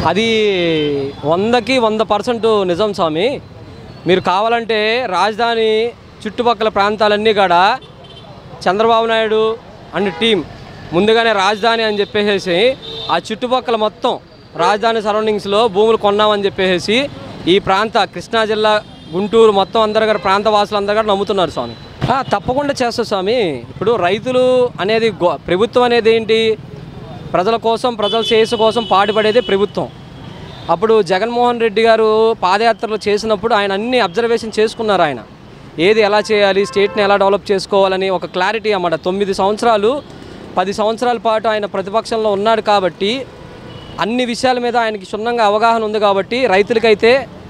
అది వందకి వంద పర్సెంట్ నిజం స్వామి మీరు కావాలంటే రాజధాని చుట్టుపక్కల ప్రాంతాలన్నీ కూడా చంద్రబాబు నాయుడు అండ్ టీం ముందుగానే రాజధాని అని చెప్పేసి ఆ చుట్టుపక్కల మొత్తం రాజధాని సరౌండింగ్స్లో భూములు కొన్నామని చెప్పేసి ఈ ప్రాంత కృష్ణా జిల్లా గుంటూరు మొత్తం అందరు కూడా ప్రాంత వాసులు అందరు కూడా నమ్ముతున్నారు స్వామి ఆ, తప్పకుండా చేస్తారు స్వామి ఇప్పుడు రైతులు అనేది గో- ప్రభుత్వం అనేది ఏంటి ప్రజల కోసం ప్రజల శ్రేయస్సు కోసం పాటుపడేదే ప్రభుత్వం అప్పుడు జగన్మోహన్ రెడ్డి గారు పాదయాత్రలు చేసినప్పుడు ఆయన అన్ని అబ్జర్వేషన్ చేసుకున్నారు ఆయన ఏది ఎలా చేయాలి స్టేట్ని ఎలా డెవలప్ చేసుకోవాలని ఒక క్లారిటీ అన్నమాట తొమ్మిది సంవత్సరాలు పది సంవత్సరాల పాటు ఆయన ప్రతిపక్షంలో ఉన్నాడు కాబట్టి అన్ని విషయాల మీద ఆయనకి క్షుణ్ణంగా అవగాహన ఉంది కాబట్టి రైతులకైతే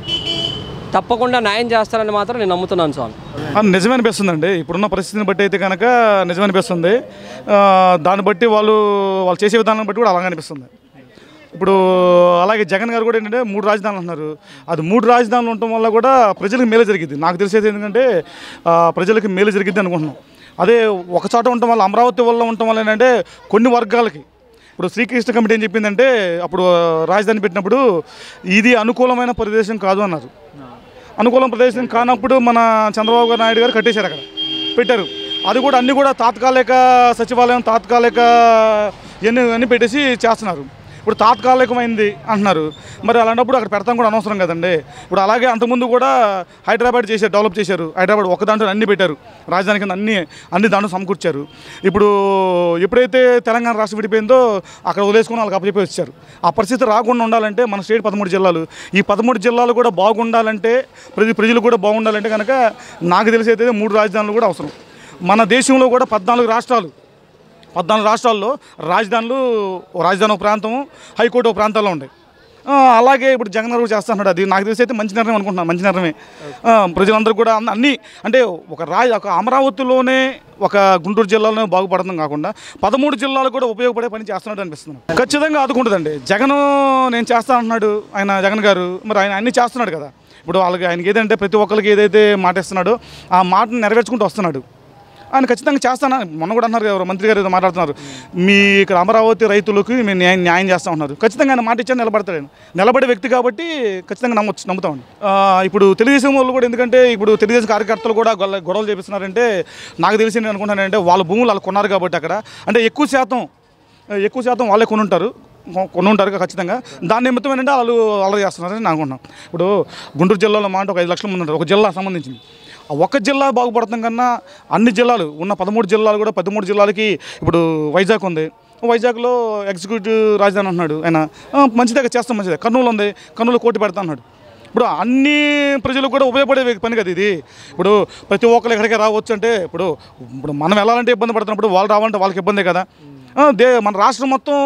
తప్పకుండా న్యాయం చేస్తారని మాత్రం నేను నమ్ముతున్నాను స్వామి ఆ, నిజమే అనిపిస్తుందండి ఇప్పుడున్న పరిస్థితిని బట్టి అయితే కనుక నిజమే అనిపిస్తుంది ఆ, దాన్ని బట్టి వాళ్ళు వాళ్ళు చేసే విధానం బట్టి కూడా అలాగే అనిపిస్తుంది ఇప్పుడు అలాగే జగన్ గారు కూడా ఏంటంటే మూడు రాజధానులు అంటున్నారు అది మూడు రాజధానులు ఉండటం వల్ల కూడా ప్రజలకు మేలు జరిగింది నాకు తెలిసేది ఏంటంటే ఆ, ప్రజలకు మేలు జరిగింది అనుకుంటున్నాం అదే ఒక చోట ఉండటం వల్ల అమరావతి వల్ల ఉండటం వల్ల ఏంటంటే కొన్ని వర్గాలకి ఇప్పుడు శ్రీకృష్ణ కమిటీ ఏం చెప్పిందంటే అప్పుడు రాజధాని పెట్టినప్పుడు ఇది అనుకూలమైన ప్రదేశం కాదు అన్నారు అనుకూలం ప్రదేశం కానప్పుడు మన చంద్రబాబు గారు నాయుడు గారు కట్టేశారు అక్కడ పెట్టారు అది కూడా అన్ని కూడా తాత్కాలిక సచివాలయం తాత్కాలిక ఇవన్నీ అన్నీ పెట్టేసి చేస్తున్నారు ఇప్పుడు తాత్కాలికమైంది అంటున్నారు మరి అలాంటప్పుడు అక్కడ పెడతాం కూడా అనవసరం కదండి ఇప్పుడు అలాగే అంతకుముందు కూడా హైదరాబాద్ చేశారు డెవలప్ చేశారు హైదరాబాద్ ఒక దాంట్లో అన్ని పెట్టారు రాజధాని కింద అన్ని అన్ని దాంట్లో సమకూర్చారు ఇప్పుడు ఎప్పుడైతే తెలంగాణ రాష్ట్రం విడిపోయిందో అక్కడ వదిలేసుకుని వాళ్ళకి అప్పచెప్పి వచ్చారు ఆ పరిస్థితి రాకుండా ఉండాలంటే మన స్టేట్ పదమూడు జిల్లాలు ఈ పదమూడు జిల్లాలు కూడా బాగుండాలంటే ప్రతి ప్రజలు కూడా బాగుండాలంటే కనుక నాకు తెలిసి అయితే మూడు రాజధానులు కూడా అవసరం మన దేశంలో కూడా పద్నాలుగు రాష్ట్రాలు పద్నాలుగు రాష్ట్రాల్లో రాజధానులు ఓ రాజధాని ఒక ప్రాంతం హైకోర్టు ఒక ప్రాంతాల్లో ఉంటాయి ఆ, అలాగే ఇప్పుడు జగన్ గారు కూడా చేస్తున్నాడు అది నాకు తెలిసి అయితే మంచి నిర్ణయం అనుకుంటున్నాను మంచి నిర్ణయమే ఆ, ప్రజలందరూ కూడా అన్ని- అన్ని అంటే ఒక రాజ ఒక అమరావతిలోనే ఒక గుంటూరు జిల్లాలోనే బాగుపడడం కాకుండా పదమూడు జిల్లాలు కూడా ఉపయోగపడే పని చేస్తున్నాడు అనిపిస్తుంది ఖచ్చితంగా ఆదుకుంటుందండి జగన్ నేను చేస్తా అంటున్నాడు ఆయన జగన్ గారు మరి ఆయన అన్ని చేస్తున్నాడు కదా ఇప్పుడు వాళ్ళకి ఆయనకి ఏదంటే ప్రతి ఒక్కరికి ఏదైతే మాట ఇస్తున్నాడో ఆ మాటను నెరవేర్చుకుంటూ వస్తున్నాడు ఆయన ఖచ్చితంగా చేస్తాను మొన్న కూడా అన్నారు ఎవరు మంత్రి గారు ఏదో మాట్లాడుతున్నారు మీ ఇక్కడ అమరావతి రైతులకు మేము న్యాయం న్యాయం చేస్తా ఉన్నారు ఖచ్చితంగా ఆయన మాట ఇచ్చాను నిలబడతాడు ఆయన. నిలబడే వ్యక్తి కాబట్టి ఖచ్చితంగా నమ్మొచ్చు నమ్ముతామండి ఆ, ఇప్పుడు తెలుగుదేశం వాళ్ళు కూడా ఎందుకంటే ఇప్పుడు తెలుగుదేశం కార్యకర్తలు కూడా గొల్ల- గొడవలు చేపిస్తున్నారంటే నాకు తెలిసి నేను అనుకుంటానంటే వాళ్ళ భూములు వాళ్ళు కొన్నారు కాబట్టి అక్కడ అంటే ఎక్కువ శాతం ఎక్కువ శాతం వాళ్ళే కొని ఉంటారు కొ- కొని ఉంటారు ఖచ్చితంగా దాని నిమిత్తం ఏంటంటే వాళ్ళు అలర్ చేస్తున్నారని నేను అనుకుంటున్నాను ఇప్పుడు గుంటూరు జిల్లాలో మాట ఒక ఐదు లక్షల మంది ఉంటారు ఒక జిల్లా సంబంధించింది ఆ ఒక్క జిల్లా బాగుపడతాం కన్నా అన్ని జిల్లాలు ఉన్న పదమూడు జిల్లాలు కూడా పదమూడు జిల్లాలకి ఇప్పుడు వైజాగ్ ఉంది వైజాగ్లో ఎగ్జిక్యూటివ్ రాజధాని అంటున్నాడు ఆయన "ఆ, మంచిదే చేస్తాం మంచిదే కర్నూలు ఉంది కర్నూలు కోటి పెడతా అన్నాడు ఇప్పుడు అన్ని ప్రజలకు కూడా ఉపయోగపడే పని కదా ఇది ఇప్పుడు ప్రతి ఒక్కరు ఎక్కడికి రావచ్చు అంటే ఇప్పుడు ఇప్పుడు మనం వెళ్ళాలంటే ఇబ్బంది పడుతున్నప్పుడు వాళ్ళు రావాలంటే వాళ్ళకి ఇబ్బందే కదా ఆ, దే మన రాష్ట్రం మొత్తం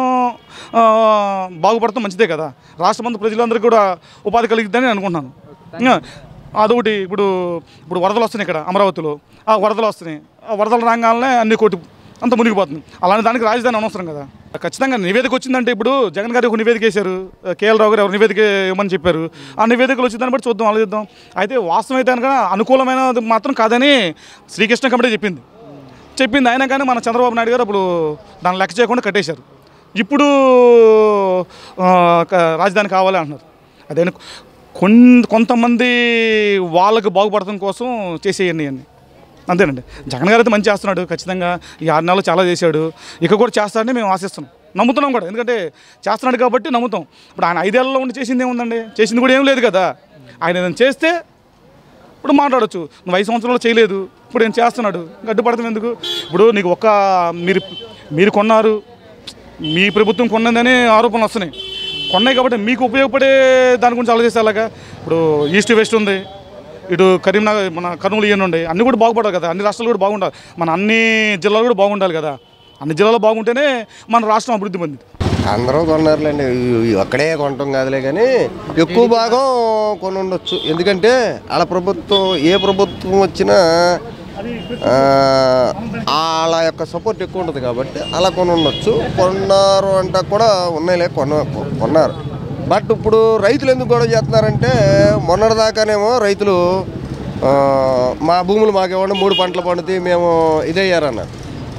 ఆ, బాగుపడతాం మంచిదే కదా రాష్ట్రం మొత్తం ప్రజలందరికీ కూడా ఉపాధి కలిగిద్దని నేను అనుకుంటున్నాను ఆ, అదొకటి ఇప్పుడు ఇప్పుడు వరదలు వస్తున్నాయి ఇక్కడ అమరావతిలో ఆ వరదలు వస్తున్నాయి ఆ వరదలు రాగానే అన్ని కోటి అంత మునిగిపోతుంది అలాంటి దానికి రాజధాని అనవసరం కదా ఖచ్చితంగా నివేదిక వచ్చిందంటే ఇప్పుడు జగన్ గారు ఒక నివేదిక వేశారు కేఎల్ రావు గారు ఎవరు నివేదిక ఇవ్వమని చెప్పారు ఆ నివేదికలు వచ్చిందని బట్టి చూద్దాం ఆలోచిద్దాం అయితే వాస్తవం అయితే కనుక అనుకూలమైనది మాత్రం కాదని శ్రీకృష్ణ కమిటీ చెప్పింది చెప్పింది అయినా కానీ మన చంద్రబాబు నాయుడు గారు అప్పుడు దాన్ని లెక్క చేయకుండా కట్టేశారు ఇప్పుడు ఆ, క- రాజధాని కావాలి అంటున్నారు అదే కొన్ కొంతమంది వాళ్ళకు బాగుపడటం కోసం చేసేయండి అన్ని అంతేనండి జగన్ గారు అయితే మంచి చేస్తున్నాడు ఖచ్చితంగా ఈ ఆరు నెలలు చాలా చేశాడు ఇక కూడా చేస్తాడని మేము ఆశిస్తున్నాం నమ్ముతున్నాం కూడా ఎందుకంటే చేస్తున్నాడు కాబట్టి నమ్ముతాం ఇప్పుడు ఆయన ఐదేళ్లలో ఉండి చేసింది ఏముందండి చేసింది కూడా ఏం లేదు కదా ఆయన ఏదైనా చేస్తే ఇప్పుడు మాట్లాడొచ్చు నువ్వు ఐదు సంవత్సరాలు చేయలేదు ఇప్పుడు ఏం చేస్తున్నాడు గడ్డుపడతాం ఎందుకు ఇప్పుడు నీకు ఒక్క మీరు మీరు కొన్నారు మీ ప్రభుత్వం కొన్నదని ఆరోపణలు వస్తున్నాయి కొన్నాయి కాబట్టి మీకు ఉపయోగపడే దాని గురించి ఆలోచిస్తే అలాగా ఇప్పుడు ఈస్ట్ వెస్ట్ ఉంది ఇటు కరీంనగర్ మన కర్నూలు ఇవన్నీ ఉన్నాయి అన్నీ కూడా బాగుపడాలి కదా అన్ని రాష్ట్రాలు కూడా బాగుండాలి మన అన్ని జిల్లాలు కూడా బాగుండాలి కదా అన్ని జిల్లాలు బాగుంటేనే మన రాష్ట్రం అభివృద్ధి పొందింది అందరూ కొన్నారులేండి ఈ- ఒక్కడే కొనటం కాదులే కానీ ఎక్కువ భాగం కొని ఉండొచ్చు ఎందుకంటే వాళ్ళ ప్రభుత్వం ఏ ప్రభుత్వం వచ్చినా ఆ, వాళ్ళ యొక్క సపోర్ట్ ఎక్కువ ఉంటుంది కాబట్టి అలా కొని ఉండొచ్చు కొన్నారు అంటే కూడా ఉన్నాయిలే కొన కొన్నారు బట్ ఇప్పుడు రైతులు ఎందుకు గొడవ చేస్తున్నారంటే మొన్నటిదాకానేమో రైతులు ఆ, మా భూములు మాకు ఇవ్వండి మూడు పంటలు పండుతాయి మేము ఇదయ్యారన్నారు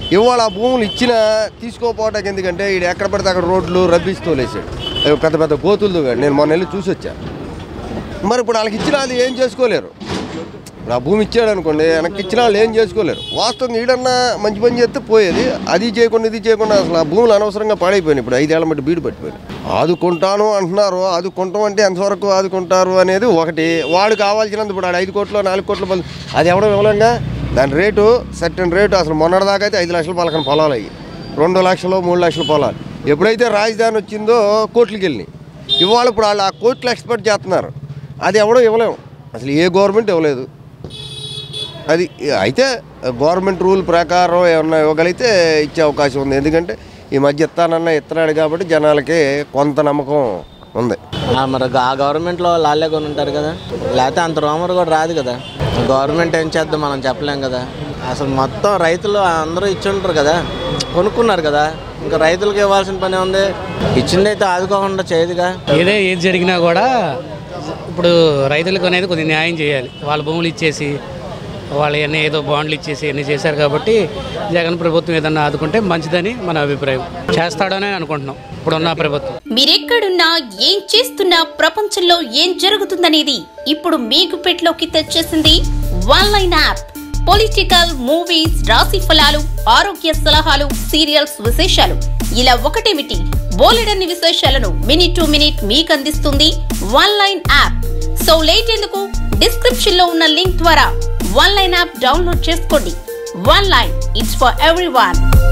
ఇవాళ ఆ భూములు ఇచ్చినా తీసుకోపోవటానికి ఎందుకంటే ఈడు ఎక్కడ పడితే అక్కడ రోడ్లు రబ్బిస్తూ లేసాడు అవి పెద్ద పెద్ద గోతులతో కాదు నేను మొన్న వెళ్ళి చూసి వచ్చా మరి ఇప్పుడు వాళ్ళకి ఇచ్చిన వాళ్ళు ఏం చేసుకోలేరు ఇప్పుడు ఆ భూమి ఇచ్చాడు అనుకోండి వెనక్కి ఇచ్చిన వాళ్ళు ఏం చేసుకోలేరు వాస్తవంగా ఈడన్నా మంచి పని చేస్తే పోయేది అది చేయకుండా ఇది చేయకుండా అసలు ఆ భూములు అనవసరంగా పాడైపోయినాయి ఇప్పుడు ఐదేళ్ల మట్టి బీడు పట్టిపోయింది ఆదుకుంటాను అంటున్నారు ఆదుకుంటాం అంటే ఎంతవరకు ఆదుకుంటారు అనేది ఒకటి వాడు కావాల్సినంత ఇప్పుడు ఆడు ఐదు కోట్లు నాలుగు కోట్ల బదులు అది ఎవడో ఇవ్వలేంగా దాని రేటు సర్టన్ రేటు అసలు మొన్నటిదాకా అయితే ఐదు లక్షల పలకన పొలాలు అయ్యి రెండు లక్షలు మూడు లక్షల పొలాలు ఎప్పుడైతే రాజధాని వచ్చిందో కోట్లకి వెళ్ళినాయి ఇవాళ ఇప్పుడు వాళ్ళు ఆ కోట్లు ఎక్స్పెక్ట్ చేస్తున్నారు అది ఎవడో ఇవ్వలేము అసలు ఏ గవర్నమెంట్ ఇవ్వలేదు అది అయితే గవర్నమెంట్ రూల్ ప్రకారం ఏమన్నా ఇవ్వగలిగితే ఇచ్చే అవకాశం ఉంది ఎందుకంటే ఈ మధ్య ఇస్తానన్న ఇస్తున్నాడు కాబట్టి జనాలకి కొంత నమ్మకం ఉంది ఆ, మరి ఆ గవర్నమెంట్లో వాళ్ళే కొని ఉంటారు కదా లేకపోతే అంత రోమర్ కూడా రాదు కదా గవర్నమెంట్ ఏం చేద్దాం మనం చెప్పలేం కదా అసలు మొత్తం రైతులు అందరూ ఇచ్చి ఉంటారు కదా కొనుక్కున్నారు కదా ఇంకా రైతులకు ఇవ్వాల్సిన పని ఉంది ఇచ్చిందైతే ఆదుకోకుండా చేయదుగా ఏదే ఏది జరిగినా కూడా ఇప్పుడు రైతులకు అనేది కొద్దిగా న్యాయం చేయాలి వాళ్ళ భూములు ఇచ్చేసి వాళ్ళు అన్నీ ఏదో బాండ్లు ఇచ్చేసి అన్నీ చేశారు కాబట్టి జగన్ ప్రభుత్వం ఏదన్నా ఆదుకుంటే మంచిదని మన అభిప్రాయం చేస్తాడని అనుకుంటున్నాం ఇప్పుడున్న ప్రభుత్వం మీరెక్కడున్నా ఏం చేస్తున్నా ప్రపంచంలో ఏం జరుగుతుందనేది ఇప్పుడు మీకు పెట్లోకి తెచ్చేసింది one line app political movies రాశి ఫలాలు ఆరోగ్య సలహాలు సీరియల్స్ విశేషాలు ఇలా ఒకటేమిటి బోలెడన్ని విశేషాలను మినిట్ టు మినిట్ మీకు అందిస్తుంది one line app so late ఎందుకు డిస్క్రిప్షన్ లో ఉన్న లింక్ ద్వారా వన్ లైన్ యాప్ డౌన్లోడ్ చేసుకోండి one line it's for every